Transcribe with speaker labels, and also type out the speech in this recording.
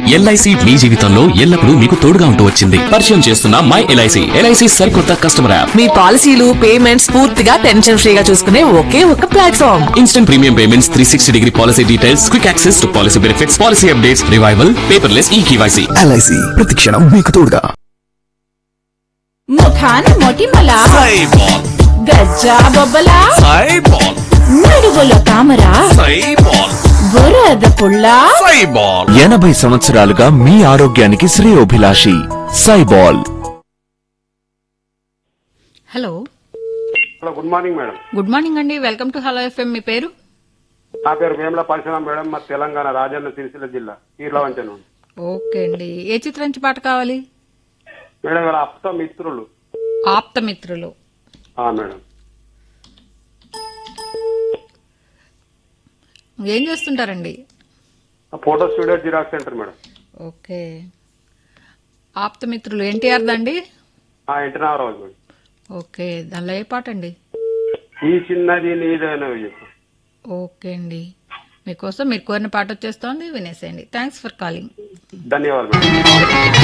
Speaker 1: LIC మీ జీవితంలో ఎల్లప్పుడూ మీకు తోడుగా ఉంటూ వచ్చింది పరిచయం చేస్తున్న మై ఎల్ఐసి ఎల్ఐసి సరికొత్త కస్టమర్ యాప్
Speaker 2: మీ పాలసీలు పేమెంట్స్ పూర్తిగా టెన్షన్ ఫ్రీగా చూసుకునే ఒకే ఒక platform
Speaker 1: instant premium payments three sixty degree policy details quick access to policy benefits policy updates revival paperless e KYC
Speaker 3: LIC ప్రతిక్షణం మీకు తోడుగా
Speaker 4: ముఖాన మొటిమల గజ్జా బొబ్బల నడుగులో తామర బురద పుల్ల
Speaker 3: ఎనభై సంవత్సరాలుగా మీ ఆరోగ్యానికి శ్రేయోభిలాషి సైబాల్
Speaker 5: hello
Speaker 6: hello good morning madam
Speaker 5: good morning అండి వెల్కమ్ టు హలో ఎఫ్ఎం మీ పేరు
Speaker 6: నా పేరు వేముల పరశురాం మేడం మా తెలంగాణ రాజన్న సిరిసిల్ల జిల్లా కీర్లవంచన
Speaker 5: ఓకే అండి ఏ చిత్రం నుంచి పాట కావాలి
Speaker 6: మేడం ఇవాళ అప్త మిత్రులు
Speaker 5: ఆప్త మిత్రులు
Speaker 6: ఆ మేడం
Speaker 5: ఏం చేస్తుంటారండి
Speaker 6: ఆ photo studio xerox centre madam
Speaker 5: okay ఆప్త మిత్రులు ఎన్టీఆర్ దండి
Speaker 6: ఆ ఇంటర్నారావు మేడం
Speaker 5: ఓకే దానిలో ఏ పాట అండి
Speaker 6: ఈ చిన్నది నీదైన చెప్పు
Speaker 5: ఓకే అండి మీకోసం మీరు కోరిన పాట వచ్చేస్తోంది వినేసేయండి థ్యాంక్స్ ఫర్ కాలింగ్
Speaker 6: ధన్యవాదాలు మేడం